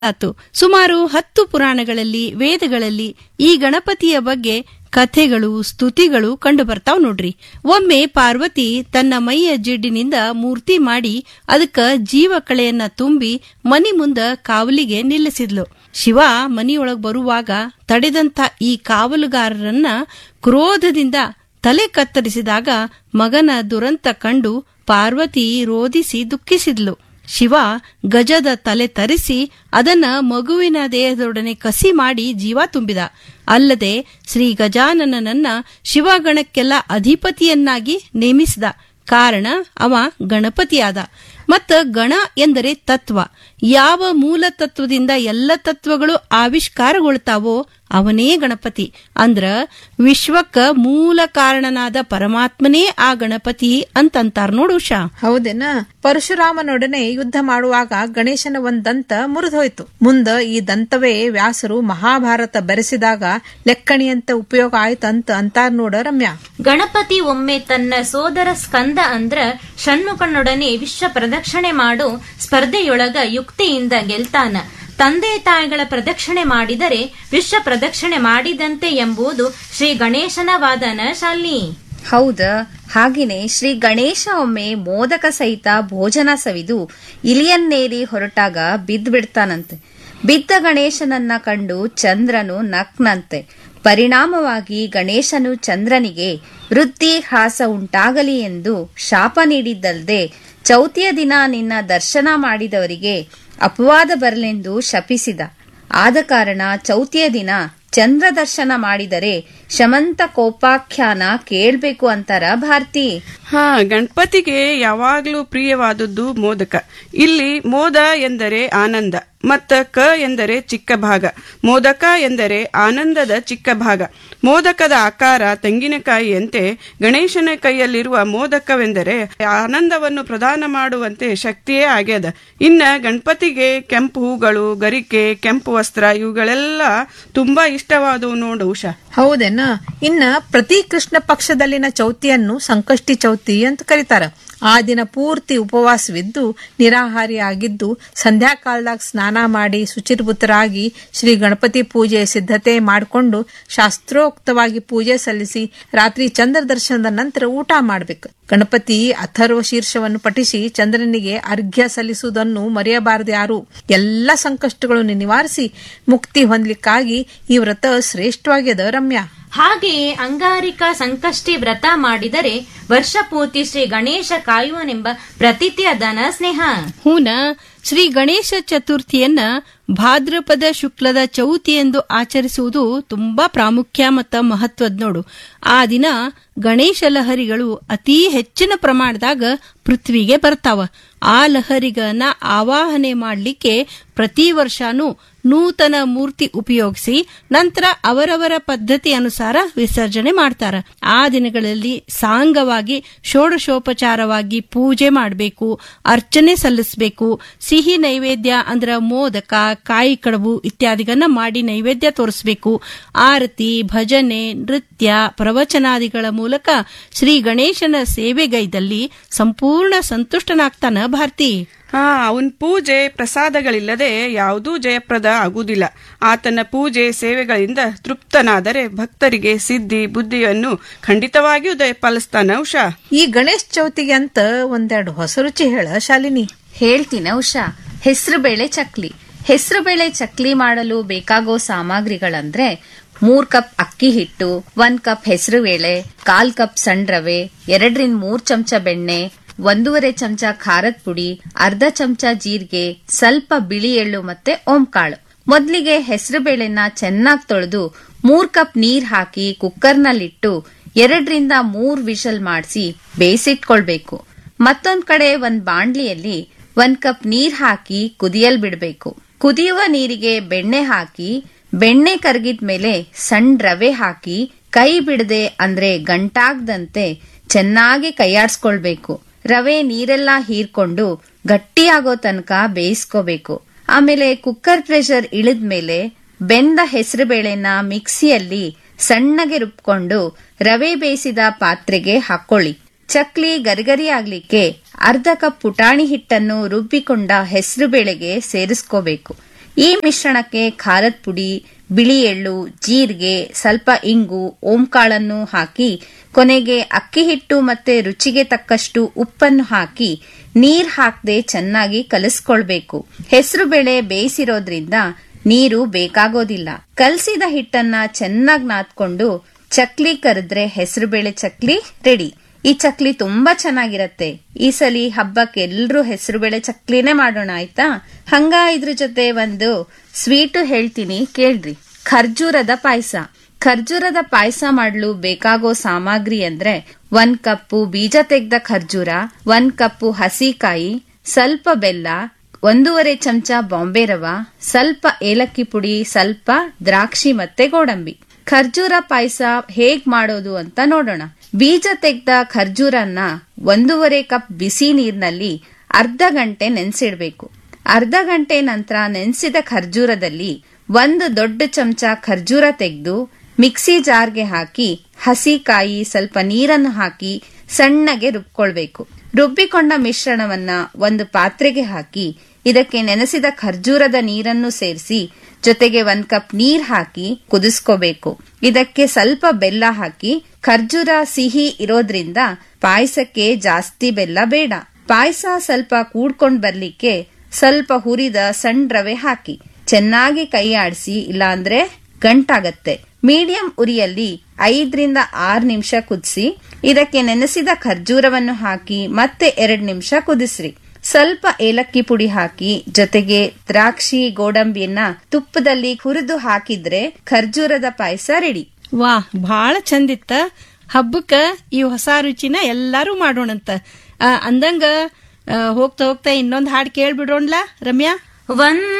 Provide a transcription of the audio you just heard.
ಆತು ಸುಮಾರು ಹತ್ತು ಪುರಾಣಗಳಲ್ಲಿ ವೇದಗಳಲ್ಲಿ ಈ ಗಣಪತಿಯ ಬಗ್ಗೆ ಕಥೆಗಳು ಸ್ತುತಿಗಳು ಕಂಡು ಬರ್ತಾವ್ ನೋಡ್ರಿ ಒಮ್ಮೆ ಪಾರ್ವತಿ ತನ್ನ ಮೈಯ ಜಿಡ್ಡಿನಿಂದ ಮೂರ್ತಿ ಮಾಡಿ ಅದಕ್ಕ ಜೀವ ಕಳೆಯನ್ನ ತುಂಬಿ ಮನಿ ಮುಂದ ಕಾವಲಿಗೆ ನಿಲ್ಲಿಸಿದ್ಲು ಶಿವ ಮನಿಯೊಳಗ್ ಬರುವಾಗ ತಡೆದಂತ ಈ ಕಾವಲುಗಾರರನ್ನ ಕ್ರೋಧದಿಂದ ತಲೆ ಕತ್ತರಿಸಿದಾಗ ಮಗನ ದುರಂತ ಕಂಡು ಪಾರ್ವತಿ ರೋಧಿಸಿ ದುಃಖಿಸಿದ್ಲು ಶಿವ ಗಜದ ತಲೆ ತರಿಸಿ ಅದನ್ನ ಮಗುವಿನ ದೇಹದೊಡನೆ ಕಸಿ ಮಾಡಿ ಜೀವ ತುಂಬಿದ ಅಲ್ಲದೆ ಶ್ರೀ ಗಜಾನನನನ್ನ ಶಿವಗಣಕ್ಕೆಲ್ಲ ಅಧಿಪತಿಯನ್ನಾಗಿ ನೇಮಿಸಿದ ಕಾರಣ ಅವ ಗಣಪತಿಯಾದ ಮತ್ತ ಗಣ ಎಂದರೆ ತತ್ವ ಯಾವ ಮೂಲ ತತ್ವದಿಂದ ಎಲ್ಲ ತತ್ವಗಳು ಆವಿಷ್ಕಾರಗೊಳ್ತಾವೋ ಅವನೇ ಗಣಪತಿ ಅಂದ್ರ ವಿಶ್ವಕ್ಕ ಮೂಲ ಕಾರಣನಾದ ಪರಮಾತ್ಮನೇ ಆ ಗಣಪತಿ ಅಂತಂತಾರ ನೋಡು ಉಷಾ ಹೌದೇನ ಪರಶುರಾಮನೊಡನೆ ಯುದ್ಧ ಮಾಡುವಾಗ ಗಣೇಶನ ಒಂದ್ ದಂತ ಮುರಿದೋಯ್ತು ಮುಂದ ಈ ದಂತವೇ ವ್ಯಾಸರು ಮಹಾಭಾರತ ಬೆರೆಸಿದಾಗ ಲೆಕ್ಕಣಿಯಂತ ಉಪಯೋಗ ಆಯ್ತಂತ ಅಂತಾರ್ ನೋಡ ರಮ್ಯಾ ಗಣಪತಿ ಒಮ್ಮೆ ತನ್ನ ಸೋದರ ಸ್ಕಂದ ಅಂದ್ರ ಷಣ್ಮುಖನೊಡನೆ ವಿಶ್ವ ಪ್ರದಕ್ಷಿಣೆ ಮಾಡು ಸ್ಪರ್ಧೆಯೊಳಗ ಯುಕ್ತಿಯಿಂದ ಗೆಲ್ತಾನ ತಂದೆ ತಾಯಿಗಳ ಪ್ರದಕ್ಷಿಣೆ ಮಾಡಿದರೆ ವಿಶ್ವ ಪ್ರದಕ್ಷಿಣೆ ಮಾಡಿದಂತೆ ಎಂಬುದು ಶ್ರೀ ಗಣೇಶನ ವಾದನ ಶಾಲಿನಿ ಹೌದ ಹಾಗೇನೆ ಶ್ರೀ ಗಣೇಶ ಒಮ್ಮೆ ಮೋದಕ ಸಹಿತ ಭೋಜನ ಸವಿದು ಇಲಿಯನ್ನೇರಿ ಹೊರಟಾಗ ಬಿದ್ದು ಬಿಡ್ತಾನಂತೆ ಬಿದ್ದ ಗಣೇಶನನ್ನ ಕಂಡು ಚಂದ್ರನು ನಕ್ನಂತೆ ಪರಿಣಾಮವಾಗಿ ಗಣೇಶನು ಚಂದ್ರನಿಗೆ ವೃದ್ಧಿ ಹ್ರಾಸ ಉಂಟಾಗಲಿ ಎಂದು ಶಾಪ ನೀಡಿದ್ದಲ್ಲದೆ ಚೌತಿಯ ದಿನ ನಿನ್ನ ದರ್ಶನ ಮಾಡಿದವರಿಗೆ ಅಪವಾದ ಬರಲೆಂದು ಶಪಿಸಿದ ಆದ ಕಾರಣ ಚೌತಿಯ ದಿನ ಚಂದ್ರ ದರ್ಶನ ಮಾಡಿದರೆ ಶಮಂತ ಕೋಪಾಖ್ಯಾನ ಕೇಳ್ಬೇಕು ಅಂತಾರ ಭಾರತಿ ಹಾ ಗಣಪತಿಗೆ ಯಾವಾಗ್ಲೂ ಪ್ರಿಯವಾದದ್ದು ಮೋದಕ ಇಲ್ಲಿ ಮೋದ ಎಂದರೆ ಆನಂದ ಮತ್ತ ಕ ಎಂದರೆ ಚಿಕ್ಕ ಭಾಗ ಮೋದಕ ಎಂದರೆ ಆನಂದದ ಚಿಕ್ಕ ಭಾಗ ಮೋದಕದ ಆಕಾರ ತೆಂಗಿನಕಾಯಿಯಂತೆ ಗಣೇಶನ ಕೈಯಲ್ಲಿರುವ ಮೋದಕವೆಂದರೆ ಆನಂದವನ್ನು ಪ್ರದಾನ ಮಾಡುವಂತೆ ಶಕ್ತಿಯೇ ಆಗ್ಯದ ಇನ್ನ ಗಣಪತಿಗೆ ಕೆಂಪು ಹೂಗಳು ಗರಿಕೆ ಕೆಂಪು ವಸ್ತ್ರ ಇವುಗಳೆಲ್ಲ ತುಂಬಾ ಇಷ್ಟವಾದವು ನೋಡು ಉಷಾ ಹೌದೇನ ಇನ್ನ ಪ್ರತಿ ಕೃಷ್ಣ ಪಕ್ಷದಲ್ಲಿನ ಚೌತಿಯನ್ನು ಸಂಕಷ್ಟಿ ಚೌತಿ ಅಂತ ಕರೀತಾರ ಆ ದಿನ ಪೂರ್ತಿ ಉಪವಾಸವಿದ್ದು ನಿರಾಹಾರಿ ಆಗಿದ್ದು ಸಂಧ್ಯಾಕಾಲದಾಗ ಸ್ನಾನ ಮಾಡಿ ಶುಚಿರ್ಭೂತರಾಗಿ ಶ್ರೀ ಗಣಪತಿ ಪೂಜೆ ಸಿದ್ಧತೆ ಮಾಡಿಕೊಂಡು ಶಾಸ್ತ್ರೋಕ್ತವಾಗಿ ಪೂಜೆ ಸಲ್ಲಿಸಿ ರಾತ್ರಿ ಚಂದ್ರ ದರ್ಶನದ ನಂತರ ಊಟ ಮಾಡ್ಬೇಕು ಗಣಪತಿ ಅಥರ್ವ ಶೀರ್ಷವನ್ನು ಪಠಿಸಿ ಚಂದ್ರನಿಗೆ ಅರ್ಘ್ಯ ಸಲ್ಲಿಸುವುದನ್ನು ಮರೆಯಬಾರದು ಯಾರು ಎಲ್ಲ ಸಂಕಷ್ಟಗಳನ್ನು ನಿವಾರಿಸಿ ಮುಕ್ತಿ ಹೊಂದಲಿಕ್ಕಾಗಿ ಈ ವ್ರತ ಶ್ರೇಷ್ಠವಾಗ್ಯದ ರಮ್ಯಾ ಹಾಗೆಯೇ ಅಂಗಾರಿಕ ಸಂಕಷ್ಟಿ ವ್ರತ ಮಾಡಿದರೆ ವರ್ಷ ಪೂರ್ತಿ ಶ್ರೀ ಗಣೇಶ ಕಾಯುವನೆಂಬ ಪ್ರತೀತಿ ಅದನ ಸ್ನೇಹ ಹೂನ ಶ್ರೀ ಗಣೇಶ ಚತುರ್ಥಿಯನ್ನ ಭಾದ್ರಪದ ಶುಕ್ಲದ ಚೌತಿ ಎಂದು ಆಚರಿಸುವುದು ತುಂಬಾ ಪ್ರಾಮುಖ್ಯ ಮತ್ತು ಮಹತ್ವದ್ ನೋಡು ಆ ದಿನ ಗಣೇಶ ಲಹರಿಗಳು ಅತೀ ಹೆಚ್ಚಿನ ಪ್ರಮಾಣದಾಗ ಪೃಥ್ವಿಗೆ ಬರ್ತಾವ ಆ ಲಹರಿಗಳನ್ನ ಆವಾಹನೆ ಮಾಡಲಿಕ್ಕೆ ಪ್ರತಿ ವರ್ಷನೂ ನೂತನ ಮೂರ್ತಿ ಉಪಯೋಗಿಸಿ ನಂತರ ಅವರವರ ಪದ್ಧತಿ ಅನುಸಾರ ವಿಸರ್ಜನೆ ಮಾಡ್ತಾರ ಆ ದಿನಗಳಲ್ಲಿ ಸಾಂಗವಾಗಿ ಷೋಡಶೋಪಚಾರವಾಗಿ ಪೂಜೆ ಮಾಡಬೇಕು ಅರ್ಚನೆ ಸಲ್ಲಿಸಬೇಕು ಸಿಹಿ ನೈವೇದ್ಯ ಅಂದ್ರ ಮೋದಕ ಕಾಯಿ ಕಡಬು ಇತ್ಯಾದಿಗಳನ್ನ ಮಾಡಿ ನೈವೇದ್ಯ ತೋರಿಸಬೇಕು ಆರತಿ ಭಜನೆ ನೃತ್ಯ ಪ್ರವಚನಾದಿಗಳ ಮೂಲಕ ಶ್ರೀ ಗಣೇಶನ ಸೇವೆಗೈದಲ್ಲಿ ಸಂಪೂರ್ಣ ಸಂತುಷ್ಟನಾಗ್ತಾನ ಭಾರತಿ ಹಾ ಅವನ್ ಪೂಜೆ ಪ್ರಸಾದಗಳಿಲ್ಲದೆ ಯಾವುದೂ ಜಯಪ್ರದ ಆಗುವುದಿಲ್ಲ ಆತನ ಪೂಜೆ ಸೇವೆಗಳಿಂದ ತೃಪ್ತನಾದರೆ ಭಕ್ತರಿಗೆ ಸಿದ್ಧಿ ಬುದ್ಧಿಯನ್ನು ಖಂಡಿತವಾಗಿಯೂ ದಯಪಾಲಿಸ್ತಾನ ಉಷಾ ಈ ಗಣೇಶ್ ಚೌತಿಗೆ ಅಂತ ಒಂದೆರಡು ಹೊಸ ರುಚಿ ಹೇಳ ಶಾಲಿನಿ ಹೇಳ್ತೀನ ಉಷಾ ಹೆಸರುಬೇಳೆ ಚಕ್ಲಿ ಹೆಸರುಬೇಳೆ ಚಕ್ಲಿ ಮಾಡಲು ಬೇಕಾಗೋ ಸಾಮಗ್ರಿಗಳಂದ್ರೆ ಮೂರ್ ಕಪ್ ಅಕ್ಕಿ ಹಿಟ್ಟು ಒಂದ್ ಕಪ್ ಹೆಸರುಬೇಳೆ ಕಾಲ್ ಕಪ್ ಸಣ್ಣ ರವೆ ಎರಡರಿಂದ ಮೂರ್ ಚಮಚ ಬೆಣ್ಣೆ ಒಂದೂವರೆ ಚಮಚ ಖಾರದ ಪುಡಿ ಅರ್ಧ ಚಮಚ ಜೀರಿಗೆ ಸ್ವಲ್ಪ ಬಿಳಿ ಎಳ್ಳು ಮತ್ತೆ ಓಂಕಾಳು ಮೊದ್ಲಿಗೆ ಹೆಸರುಬೇಳೆನ ಚೆನ್ನಾಗಿ ತೊಳೆದು ಮೂರ್ ಕಪ್ ನೀರ್ ಹಾಕಿ ಕುಕ್ಕರ್ನಲ್ಲಿಟ್ಟು ಎರಡರಿಂದ ಮೂರ್ ವಿಷಲ್ ಮಾಡಿಸಿ ಬೇಯಿಸಿಟ್ಕೊಳ್ಬೇಕು ಮತ್ತೊಂದ್ ಕಡೆ ಒಂದ್ ಬಾಂಡ್ಲಿಯಲ್ಲಿ ಒಂದ್ ಕಪ್ ನೀರ್ ಹಾಕಿ ಕುದಿಯಲ್ ಬಿಡ್ಬೇಕು ಕುದಿಯುವ ನೀರಿಗೆ ಬೆಣ್ಣೆ ಹಾಕಿ ಬೆಣ್ಣೆ ಕರಗಿದ್ಮೇಲೆ ಸಣ್ಣ ರವೆ ಹಾಕಿ ಕೈ ಬಿಡದೆ ಅಂದ್ರೆ ಗಂಟಾಗ್ದಂತೆ ಚೆನ್ನಾಗಿ ಕೈಯಾಡ್ಸ್ಕೊಳ್ಬೇಕು ರವೆ ನೀರೆಲ್ಲ ಹೀರ್ಕೊಂಡು ಗಟ್ಟಿಯಾಗೋ ತನಕ ಬೇಯಿಸ್ಕೋಬೇಕು ಆಮೇಲೆ ಕುಕ್ಕರ್ ಪ್ರೆಷರ್ ಇಳಿದ್ಮೇಲೆ ಬೆಂದ ಹೆಸರುಬೇಳೆನ ಮಿಕ್ಸಿಯಲ್ಲಿ ಸಣ್ಣಗೆ ರುಬ್ಕೊಂಡು ರವೆ ಬೇಯಿಸಿದ ಪಾತ್ರೆಗೆ ಹಾಕೊಳ್ಳಿ ಚಕ್ಲಿ ಗರಿಗರಿ ಆಗ್ಲಿಕ್ಕೆ ಅರ್ಧ ಕಪ್ ಪುಟಾಣಿ ಹಿಟ್ಟನ್ನು ರುಬ್ಬಿಕೊಂಡ ಹೆಸರುಬೇಳೆಗೆ ಸೇರಿಸ್ಕೋಬೇಕು ಈ ಮಿಶ್ರಣಕ್ಕೆ ಖಾರದ ಪುಡಿ ಬಿಳಿ ಎಳ್ಳು ಜೀರಿಗೆ ಸ್ವಲ್ಪ ಇಂಗು ಓಂಕಾಳನ್ನು ಹಾಕಿ ಕೊನೆಗೆ ಅಕ್ಕಿ ಹಿಟ್ಟು ಮತ್ತೆ ರುಚಿಗೆ ತಕ್ಕಷ್ಟು ಉಪ್ಪನ್ನು ಹಾಕಿ ನೀರ್ ಹಾಕದೆ ಚೆನ್ನಾಗಿ ಕಲಿಸ್ಕೊಳ್ಬೇಕು ಹೆಸರು ಬೇಳೆ ಬೇಯಿಸಿರೋದ್ರಿಂದ ನೀರು ಬೇಕಾಗೋದಿಲ್ಲ ಕಲಸಿದ ಹಿಟ್ಟನ್ನ ಚೆನ್ನಾಗಿ ನಾದ್ಕೊಂಡು ಚಕ್ಲಿ ಕರೆದ್ರೆ ಹೆಸರುಬೇಳೆ ಚಕ್ಲಿ ರೆಡಿ ಈ ಚಕ್ಲಿ ತುಂಬಾ ಚೆನ್ನಾಗಿರತ್ತೆ ಈ ಸಲಿ ಹಬ್ಬಕ್ಕೆ ಎಲ್ರೂ ಹೆಸರುಬೇಳೆ ಚಕ್ಲಿನೇ ಮಾಡೋಣ ಆಯ್ತಾ ಹಂಗ ಇದ್ರ ಜೊತೆ ಒಂದು ಸ್ವೀಟು ಹೇಳ್ತೀನಿ ಕೇಳ್ರಿ ಖರ್ಜೂರದ ಪಾಯಸ ಖರ್ಜೂರದ ಪಾಯಸ ಮಾಡಲು ಬೇಕಾಗೋ ಸಾಮಗ್ರಿ ಅಂದ್ರೆ ಒಂದ್ ಕಪ್ಪು ಬೀಜ ತೆಗ್ದ ಖರ್ಜೂರ ಒಂದ್ ಕಪ್ಪು ಹಸಿಕಾಯಿ ಸ್ವಲ್ಪ ಬೆಲ್ಲ ಒಂದೂವರೆ ಚಮಚ ಬಾಂಬೆ ರವ ಸ್ವಲ್ಪ ಏಲಕ್ಕಿ ಪುಡಿ ಸ್ವಲ್ಪ ದ್ರಾಕ್ಷಿ ಮತ್ತೆ ಗೋಡಂಬಿ ಖರ್ಜೂರ ಪಾಯಸ ಹೇಗ್ ಮಾಡೋದು ಅಂತ ನೋಡೋಣ ಬೀಜ ತೆಗ್ದ ಖರ್ಜೂರನ್ನ ಒಂದೂವರೆ ಕಪ್ ಬಿಸಿ ನೀರಿನಲ್ಲಿ ಅರ್ಧ ಗಂಟೆ ನೆನೆಸಿಡ್ಬೇಕು ಅರ್ಧ ಗಂಟೆ ನಂತರ ನೆನೆಸಿದ ಖರ್ಜೂರದಲ್ಲಿ ಒಂದು ದೊಡ್ಡ ಚಮಚ ಖರ್ಜೂರ ತೆಗೆದು ಮಿಕ್ಸಿ ಜಾರ್ಗೆ ಹಾಕಿ ಹಸಿ ಕಾಯಿ ಸ್ವಲ್ಪ ನೀರನ್ನು ಹಾಕಿ ಸಣ್ಣಗೆ ರುಬ್ಕೊಳ್ಬೇಕು ರುಬ್ಬಿಕೊಂಡ ಮಿಶ್ರಣವನ್ನ ಒಂದು ಪಾತ್ರೆಗೆ ಹಾಕಿ ಇದಕ್ಕೆ ನೆನೆಸಿದ ಖರ್ಜೂರದ ನೀರನ್ನು ಸೇರಿಸಿ ಜೊತೆಗೆ ಒಂದ್ ಕಪ್ ನೀರ್ ಹಾಕಿ ಕುದಿಸ್ಕೋಬೇಕು ಇದಕ್ಕೆ ಸ್ವಲ್ಪ ಬೆಲ್ಲ ಹಾಕಿ ಖರ್ಜೂರ ಸಿಹಿ ಇರೋದ್ರಿಂದ ಪಾಯಸಕ್ಕೆ ಜಾಸ್ತಿ ಬೆಲ್ಲ ಬೇಡ ಪಾಯಸ ಸ್ವಲ್ಪ ಕೂಡ್ಕೊಂಡ್ ಬರ್ಲಿಕ್ಕೆ ಸ್ವಲ್ಪ ಹುರಿದ ಸಣ್ಣ ರವೆ ಹಾಕಿ ಚೆನ್ನಾಗಿ ಕೈ ಆಡಿಸಿ ಇಲ್ಲಾಂದ್ರೆ ಗಂಟಾಗತ್ತೆ ಮೀಡಿಯಂ ಉರಿಯಲ್ಲಿ ಐದರಿಂದ ಆರು ನಿಮಿಷ ಕುದಿಸಿ ಇದಕ್ಕೆ ನೆನೆಸಿದ ಖರ್ಜೂರವನ್ನು ಹಾಕಿ ಮತ್ತೆ ಎರಡ್ ನಿಮಿಷ ಕುದಿಸ್ರಿ ಸ್ವಲ್ಪ ಏಲಕ್ಕಿ ಪುಡಿ ಹಾಕಿ ಜೊತೆಗೆ ದ್ರಾಕ್ಷಿ ಗೋಡಂಬಿಯನ್ನ ತುಪ್ಪದಲ್ಲಿ ಹುರಿದು ಹಾಕಿದ್ರೆ ಖರ್ಜೂರದ ಪಾಯಸ ರೆಡಿ ವಾ ಬಹಳ ಚಂದಿತ್ತ ಹಬ್ಬಕ್ಕ ಈ ಹೊಸ ರುಚಿನ ಎಲ್ಲಾರು ಮಾಡೋಣಂತ ಆ, ಅಂದಂಗ ಆ, ಹೋಗ್ತಾ ಹೋಗ್ತಾ ಇನ್ನೊಂದ್ ಹಾಡ್ ಕೇಳ್ಬಿಡೋಣ್ಲಾ ರಮ್ಯಾ ಒಂದ್